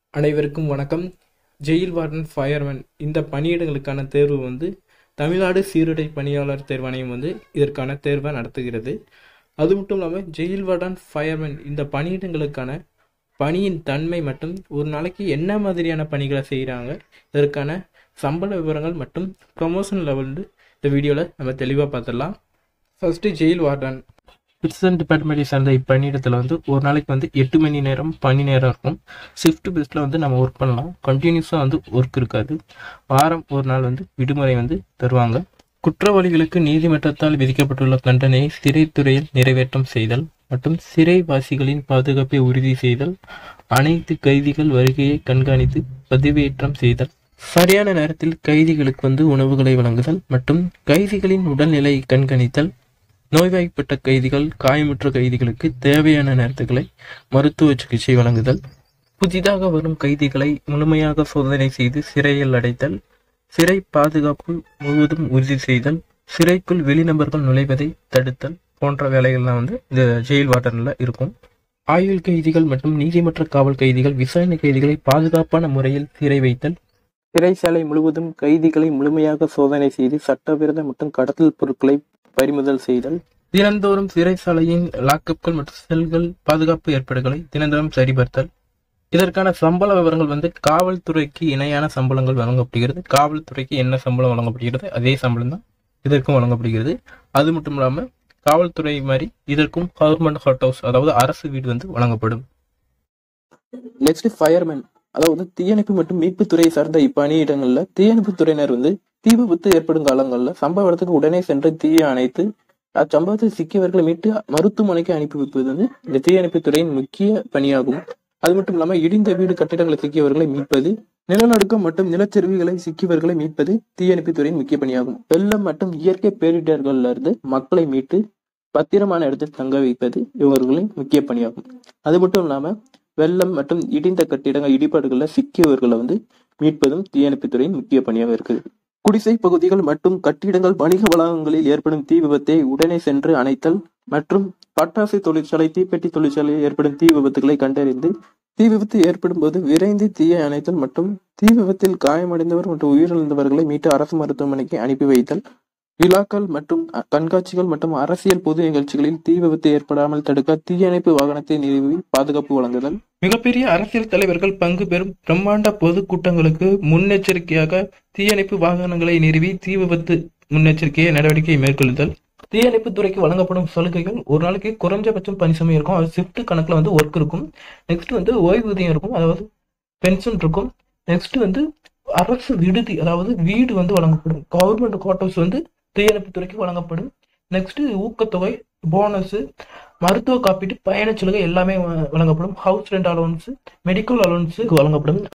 அனைவருக்கும் வணக்கம் jail warden fireman இந்த பணியிடங்களுக்கான தேர்வு வந்து தமிழ்நாடு சீருடை பணியாளர் தேர்வாணையம் வந்து இதற்கான தேர்வை நடத்துகிறது அது மட்டும் இல்லாமல் ஜெயில் வார்டன் ஃபயர்மேன் இந்த பணியிடங்களுக்கான பணியின் தன்மை மற்றும் ஒரு நாளைக்கு என்ன மாதிரியான பணிகளை செய்கிறாங்க இதற்கான சம்பள விவரங்கள் மற்றும் ப்ரொமோஷன் லெவல் இந்த வீடியோவில் நம்ம தெளிவாக பார்த்துடலாம் ஃபர்ஸ்ட்டு ஜெயில் வார்டன் பிரிசன் டிபார்ட்மெண்ட்டை சார்ந்த இப்பணியிடத்தில் வந்து ஒரு நாளைக்கு வந்து எட்டு மணி நேரம் பணி நேரம் இருக்கும் ஷிஃப்ட் பேஸில் வந்து நம்ம ஒர்க் பண்ணலாம் கண்டினியூஸாக வந்து ஒர்க் இருக்காது வாரம் ஒரு நாள் வந்து விடுமுறை வந்து தருவாங்க குற்றவாளிகளுக்கு நீதிமன்றத்தால் விதிக்கப்பட்டுள்ள தண்டனையை சிறைத்துறையில் நிறைவேற்றம் செய்தல் மற்றும் சிறைவாசிகளின் பாதுகாப்பை உறுதி செய்தல் அனைத்து கைதிகள் வருகையை கண்காணித்து பதிவேற்றம் செய்தல் சரியான நேரத்தில் கைதிகளுக்கு வந்து உணவுகளை வழங்குதல் மற்றும் கைதிகளின் உடல்நிலையை கண்காணித்தல் நோய்வாய்ப்பட்ட கைதிகள் காயமுற்ற கைதிகளுக்கு தேவையான நேரத்துகளை மருத்துவ சிகிச்சை வழங்குதல் புதிதாக வரும் கைதிகளை முழுமையாக சோதனை செய்து சிறையில் அடைத்தல் சிறை பாதுகாப்பு முழுவதும் உறுதி செய்தல் சிறைக்குள் வெளிநபர்கள் நுழைவதை தடுத்தல் போன்ற வேலைகள்லாம் வந்து இந்த ஜெயில் வார்டனில் இருக்கும் ஆயுள் கைதிகள் மற்றும் நீதிமன்ற காவல் கைதிகள் விசாரணை கைதிகளை பாதுகாப்பான முறையில் சிறை வைத்தல் சிறைச்சாலை முழுவதும் கைதிகளை முழுமையாக சோதனை செய்து சட்டவிரோத மற்றும் கடத்தல் பொருட்களை பறிமுதல் செய்தல் தினந்தோறும் சிறைச்சாலையின் லாக்கப்கள் மற்றும் செல்கள் பாதுகாப்பு ஏற்பாடுகளை தினந்தோறும் சரிபார்த்தல் இதற்கான சம்பள விவரங்கள் வந்து காவல்துறைக்கு இணையான சம்பளங்கள் வழங்கப்படுகிறது காவல்துறைக்கு என்ன சம்பளம் வழங்கப்படுகிறது அதே சம்பளம் தான் இதற்கும் வழங்கப்படுகிறது அது மட்டும் இல்லாமல் காவல்துறை மாதிரி இதற்கும் கவர்மெண்ட் ஹாட் ஹவுஸ் அதாவது அரசு வீடு வந்து வழங்கப்படும் நெக்ஸ்ட் ஃபயர்மேன் அதாவது தீயணைப்பு மற்றும் மீட்பு துறையை சார்ந்த இப்பணியிடங்கள்ல தீயணைப்பு துறையினர் வந்து தீ விபத்து ஏற்படும் காலங்கள்ல சம்பவ இடத்துக்கு உடனே சென்று தீயை அணைத்து அச்சம்பவத்தில் சிக்கியவர்களை மீட்டு மருத்துவமனைக்கு அனுப்பி வைப்பது வந்து இந்த தீயணைப்பு துறையின் முக்கிய பணியாகும் அது மட்டும் இல்லாம இடிந்த வீடு கட்டிடங்களை சிக்கியவர்களை மீட்பது நிலநடுக்கம் மற்றும் நிலச்சரிவுகளை சிக்கியவர்களை மீட்பது தீயணைப்பு துறையின் முக்கிய பணியாகும் வெள்ளம் மற்றும் இயற்கை பேரிடர்கள்ல இருந்து மக்களை மீட்டு பத்திரமான இடத்தில் தங்க வைப்பது இவர்களின் முக்கிய பணியாகும் அது மட்டும் இல்லாம வெள்ளம் மற்றும் இடிந்த கட்டிடங்கள் இடிபாடுகள்ல சிக்கியவர்களை வந்து மீட்பதும் தீயணைப்புத்துறையின் முக்கிய பணியாக இருக்குது குடிசை பகுதிகள் மற்றும் கட்டிடங்கள் வணிக வளாகங்களில் ஏற்படும் தீ விபத்தை உடனே சென்று அணைத்தல் மற்றும் பட்டாசு தொழிற்சாலை தீப்பெட்டி தொழிற்சாலையில் ஏற்படும் தீ விபத்துகளை கண்டறிந்து தீ விபத்து ஏற்படும் போது விரைந்து தீயை அணைத்தல் மற்றும் தீ விபத்தில் காயமடைந்தவர் மற்றும் உயிரிழந்தவர்களை மீட்டு அரசு மருத்துவமனைக்கு அனுப்பி வைத்தல் விழாக்கள் மற்றும் கண்காட்சிகள் மற்றும் அரசியல் பொது நிகழ்ச்சிகளில் தீ விபத்து ஏற்படாமல் தடுக்க தீயணைப்பு வாகனத்தை நிறுவி பாதுகாப்பு வழங்குதல் மிகப்பெரிய அரசியல் தலைவர்கள் பங்கு பெறும் பிரம்மாண்ட பொதுக்கூட்டங்களுக்கு முன்னெச்சரிக்கையாக தீயணைப்பு வாகனங்களை நிறுவி தீ விபத்து முன்னெச்சரிக்கை நடவடிக்கை மேற்கொள்ளுதல் தீயணைப்பு துறைக்கு வழங்கப்படும் சலுகைகள் ஒரு நாளைக்கு குறைஞ்சபட்சம் பணி சமயம் இருக்கும் அது ஷிஃப்ட் கணக்கில் வந்து ஒர்க் இருக்கும் நெக்ஸ்ட் வந்து ஓய்வூதியம் இருக்கும் அதாவது பென்ஷன் இருக்கும் நெக்ஸ்ட் வந்து அரசு விடுதி அதாவது வீடு வந்து வழங்கப்படும் கவர்மெண்ட் குவார்டர்ஸ் வந்து தீயணைப்பு துறைக்கு வழங்கப்படும் நெக்ஸ்ட் ஊக்கத்தொகை போனஸ் மருத்துவ காப்பீட்டு பயணச் சலுகை எல்லாமே வழங்கப்படும் ஹவுஸ் ரெண்ட் அலவன்ஸ் மெடிக்கல் அலவன்ஸுக்கு வழங்கப்படும்